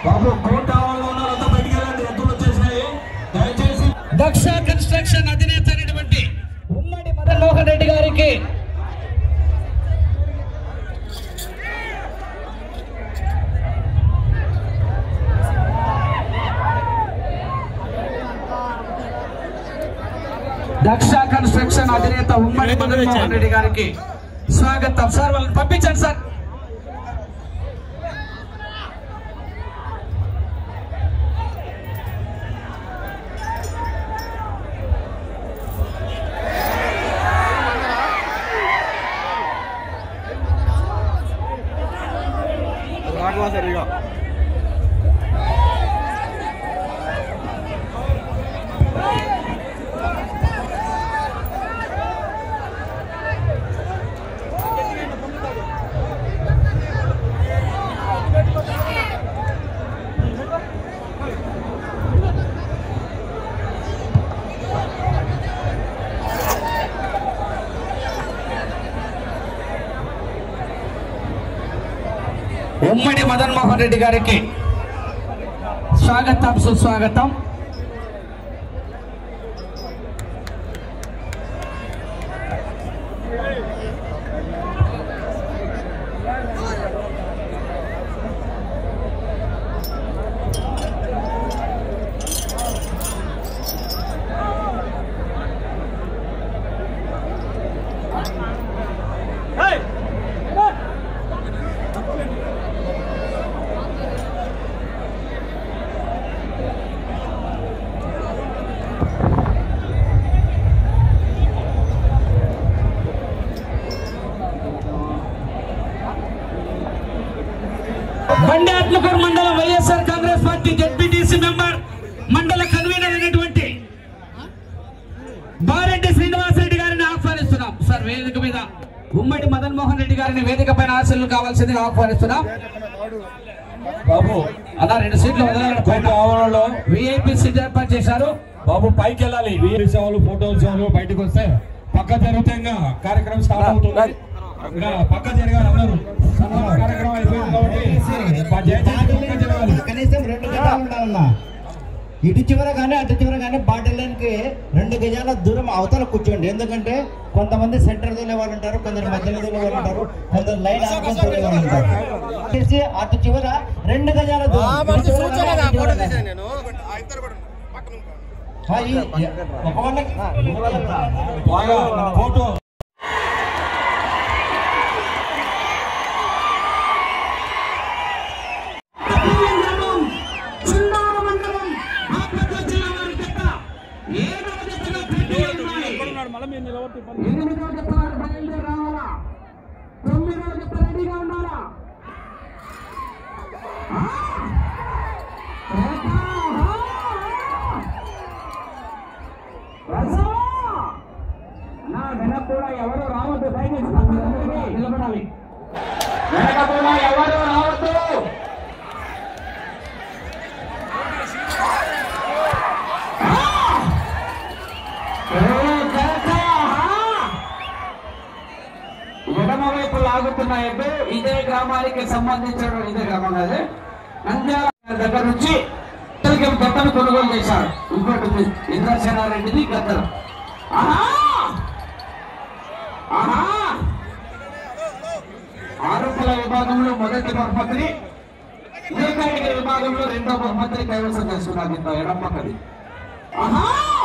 బాబు court ఆవరణలో ఉన్న వాళ్ళంతా బయటికి వెళ్ళండి ఎత్తులు వచ్చేసినాయి దయచేసి దక్ష కన్స్ట్రక్షన్ అధినేత అయినటువంటి ఉమ్మడి మదన్ మోహన్ రెడ్డి గారికి దక్ష కన్స్ట్రక్షన్ అధినేత ఉమ్మడి మదన్ మోహన్ రెడ్డి గారికి స్వాగతం సార్ వాళ్ళని పంపించండి సార్ ఉమ్మడి మదన్ మోహన్ రెడ్డి గారికి స్వాగతం సుస్వాగతం బండి ఆత్మకూరు మండలం YSR Congress party ZPTC member మండల కన్వీనర్ అయినటువంటి బారెడ్డి శ్రీనివాస్ రెడ్డి గారిని ఆహ్వానిస్తున్నాం సార్ వేదిక మీద ఉమ్మడి మదన్ మోహన్ రెడ్డి గారిని వేదిక పైన ఆశలు కావాల్సిందిగా ఆహ్వానిస్తున్నాం బాబు అలా రెండు సీట్లు వదలాలని కోర్టు ఆవరణలో విఐపి సీట్ ఏర్పాటు చేశారు బాబు పైకి వెళ్ళాలి వీరి సేవలు ఫోటో సేవలు బయటకు వస్తే పక్క జరిగితే ఇంకా కార్యక్రమం స్టార్ట్ అవుతుంది ఇంకా పక్క జరగాలి అందరూ సన్మాన కార్యక్రమం అయిపోయింది కాబట్టి మా దయచేసి పక్క జరగాలి కనీసం రెండు గజాలు ఉండాలన్నా ఇటు చివర కానీ అటు చివర కానీ బాటిల్ లైన్కి రెండు గజాల దూరం అవతల కూర్చోండి ఎందుకంటే కొంతమంది సెంటర్ తోలే వాళ్ళు ఉంటారు కొందరు మధ్యలో తోలే వాళ్ళు ఉంటారు కొందరు లైన్ ఆపుకొని తోలే వాళ్ళు ఉంటారు చేసి అటు చివర రెండు గజాల దూరం ఇటు చివర కానీ, అటు చివర కానీ. ఆ, ఈ- ఈ- ఒక వాళ్ళకి ఒక వాళ్ళకి రా. బాగా ఫోటో నా వెనక కూడా ఎవరు రావద్దు దయచేసి అందరినీ నిలబడాలి వెనక కూడా ఎవరు రావద్దు ఎడమవైపు లాగుతున్న ఎద్దు ఇదే గ్రామానికి సంబంధించిన ఇదే గ్రామం కాదు నంద్యాల దగ్గర నుంచి ఇక్కడికి గద్దలు కొనుగోలు చేశారు ఇంకోటి ఉంది ఇంద్రసేనారెడ్డిది గద్దలు ఆహా ఆహా ఆరోపణ విభాగంలో మొదటి బహుమతిని ఏకైక విభాగంలో రెండో బహుమతిని కైవసం చేసుకున్నారు ఇంత ఎడం పక్కది ఆహా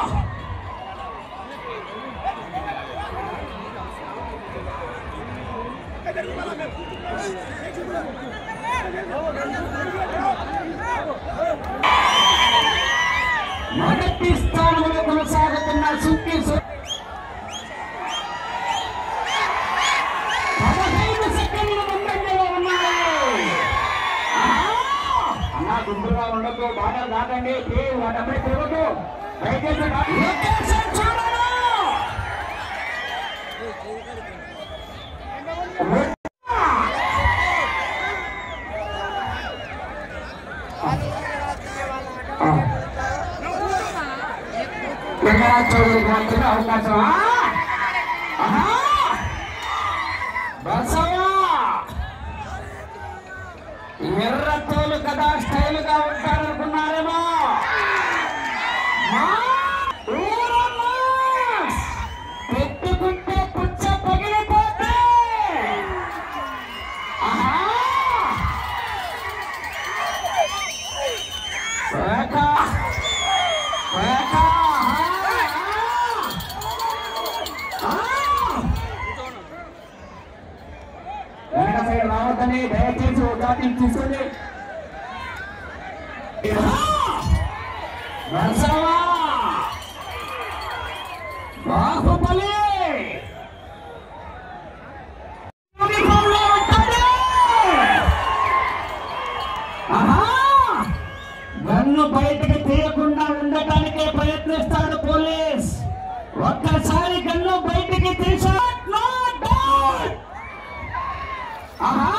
మొదటి స్థానంలో కొనసాగుతున్న సుక్కి సు- పదహైదు సెకండ్ల ముందంజలో ఉన్నారు. ఆహా! అన్నా గుంపుగా ఉండదు బాగా దాటండి ప్లీజ్ వాటప్పుడు తిరగదు దయచేసి దా- లొకేషన్ చూడను. ఆ. లింగరాజ్ చౌదరి గారికి అవకాశం ఆ? ఆహా! బసవా! ఎర్రతోలు కదా స్టైల్ గా ఉంటారనుకున్నారేమో మా ఊరమ్మా! పెట్టుకుంటే పుచ్చ పగిలిపోతే ఆహా! వేక! వేక! ఆ! ఆ! వెనక సైడ్ రావద్దని దయచేసి ఒక జాతిని తీసుకోండి నరసవా! బాహుబలి యూనిఫామ్లో ఉంటాడు! ఆహా! గన్ను బయటకు తీయకుండా ఉండటానికే ప్రయత్నిస్తాడు పోలీస్ ఒక్కసారి గన్ను బయటికి తీసా నో డౌట్ ఆహా!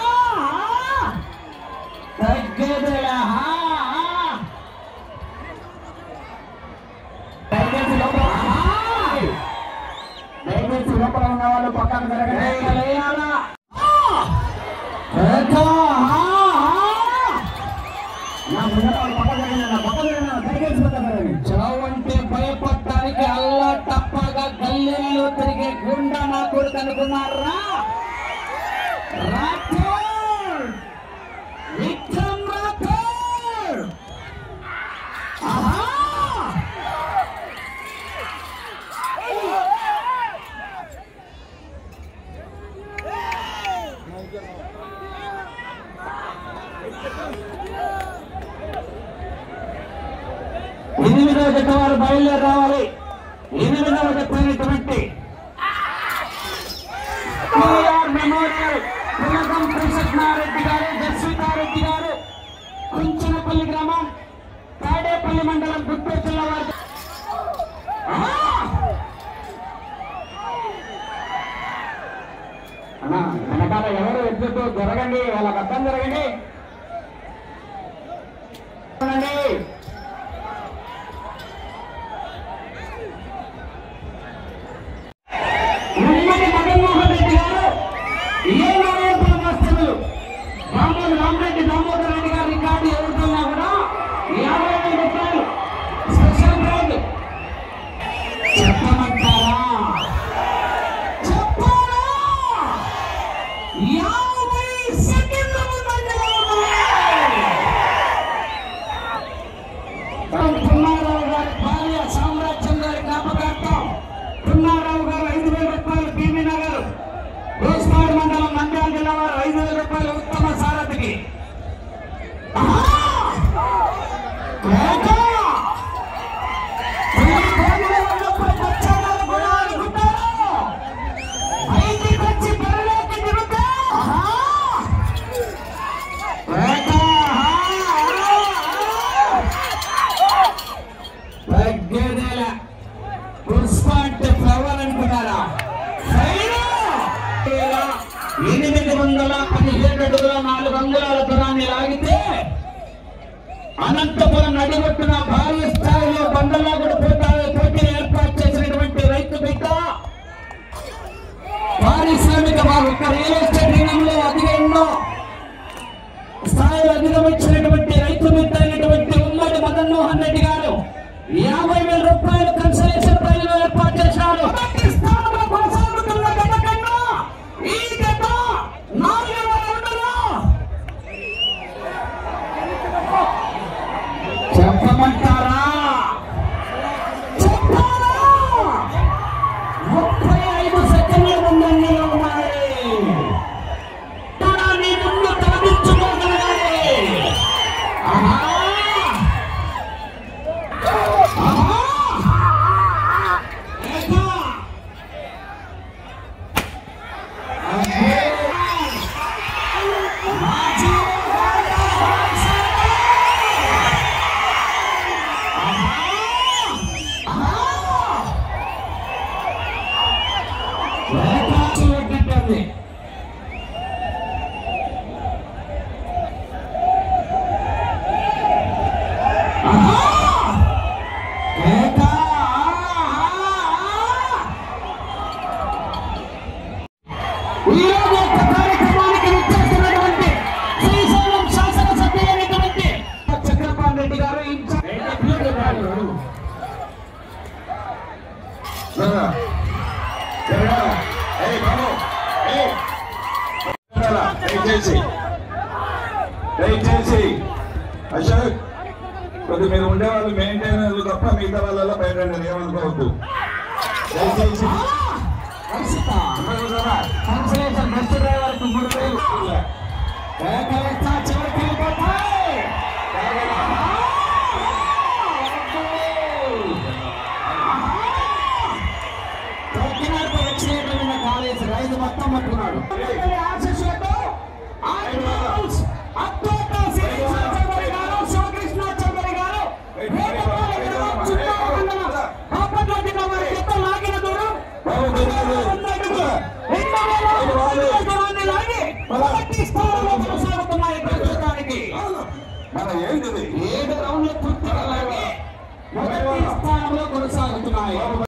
తగ్గేదేలే, ఆహా! దయచేసి లోపల ఆహా! దయచేసి లోపల ఉన్న వాళ్ళు పక్కన జరగండి. లేయాలా? ఆ! ఏకా, ఆహా! నా ముందర వాళ్ళు పక్కన జరగండి, నా పక్కన జరగండి, దయచేసి పక్కన జరగండి. చావు అంటే భయపడటానికి అల్లా తప్పగా గల్లీల్లో తిరిగే గుండా నా కొడుకు అనుకున్నారా రాథోడ్ విక్రమ్ రాథోడ్ ఆహా ఎనిమిదవ జత వారు బయలుదేరి రావాలి ఎనిమిదవ జత అయినటువంటి కేఆర్ మెమోరియల్ తిలకం కృష్ణారెడ్డి గారు జస్వితారెడ్డి గారు కుంచనపల్లి గ్రామం తాడేపల్లి మండలం గుంటూరు జిల్లా వారి ఆ! అన్నా వెనకాల ఎవరు ఎద్దుతో జరగండి వాళ్ళకి అర్థం జరగండి చూడండి. ఉమ్మడి జగన్మోహన్ రెడ్డి గారు ఏ నారాయణపురం వస్తువులు రామోజు రామరెడ్డి దామోదర్ రెడ్డి గారి రికార్డు ఎవరుతున్నా కూడా యాభై వేల రూపాయలు స్పెషల్ ప్రైజ్ చెప్పమంటారా చెప్పారా యాభై సెకండ్ల ముందంజలో ఉన్నాయి. పున్నారావు గారి భార్య సామ్రాజ్యం గారి జ్ఞాపకార్థం పున్నారావు గారు ఐదు వేల రూపాయలు భీమీ నగర్ రోస్పాడు మండలం నంద్యాల జిల్లా వారు ఐదు వేల రూపాయలు ఉత్తమ సారథికి ఆహా! కేక! పులి కోడిలో ఉన్నప్పుడు పచ్చగారు గుణాలు ఉంటారు. బయటికి వచ్చి బరిలోకి దిగుతా. ఆహా! కేక! ఆహా! తగ్గేదేల పుష్ప అంటే ఫ్లవర్ అనుకున్నారా సైనా! ఎనిమిది వందల పదిహేడు అడుగుల నాలుగు అంగుళాల దూరాన్ని లాగితే అనంతపురం నడిగొట్టున భారీ స్థాయిలో బండలాగుడు పోతారు పోటీ ఏర్పాటు చేసినటువంటి రైతు బిడ్డ పారిశ్రామిక వారు ఒక రియల్ ఎస్టేట్ రంగంలో అధిక ఎన్నో స్థాయిలో అధిగమించినటువంటి రైతు బిడ్డ అయినటువంటి ఉమ్మడి మదన్మోహన్ రెడ్డి గారు యాభై వేల రూపాయలు కన్సలేషన్ ప్రైజ్ ఏర్పాటు చేశారు మొదటి స్థానంలో కొనసాగుతున్న గత కన్నా ఈ గత నాలుగవ రౌండ్లో చెప్పమంటారా చెప్పారా ముప్పై ఐదు సెకండ్ల ముందంజలో ఉన్నాయి కూడా నీ ముందు తలదించుకోగలగాలి ఆహా! ఆహా! ఏకా! అబ్బే! మాజీ ఏకా! ఏకా! ఈ రోజు యొక్క కార్యక్రమానికి విచ్చేస్తున్నటువంటి శ్రీశైలం శాసనసభ దయచేసి దయచేసి అశోక్ కొద్ది మీరు ఉండేవాళ్ళు మెయింటైన్ తప్ప మిగతా వాళ్ళలో బయట ఏమనుకోవద్దు దయచేసి కన్సలేషన్ బెస్ట్ డ్రైవర్ కు మూడు వేలు ఏకవేస్తా చివరికి వెళ్ళిపోతాయి దక్షిణార్థ వచ్చినటువంటి కాలేజ్ రైతు మొత్తం పట్టుకున్నాడు ఆశీస్సులతో ఆరు రౌండ్స్ అద్భుత సిరీస్ చంద్రబాబు గారు శివకృష్ణ చంద్రబాబు గారు వేటపాల గ్రామం చుట్టూ మండలం కాపట్ల జిల్లా వారి జత లాగిన దూరం రెండు వేల ఐదు దూరాన్ని లాగి మొదటి స్థానంలో కొనసాగుతున్నాయి ప్రస్తుతానికి మన ఏంటిది ఏడు రౌండ్లు పూర్తిగా లాగి మొదటి స్థానంలో కొనసాగుతున్నాయి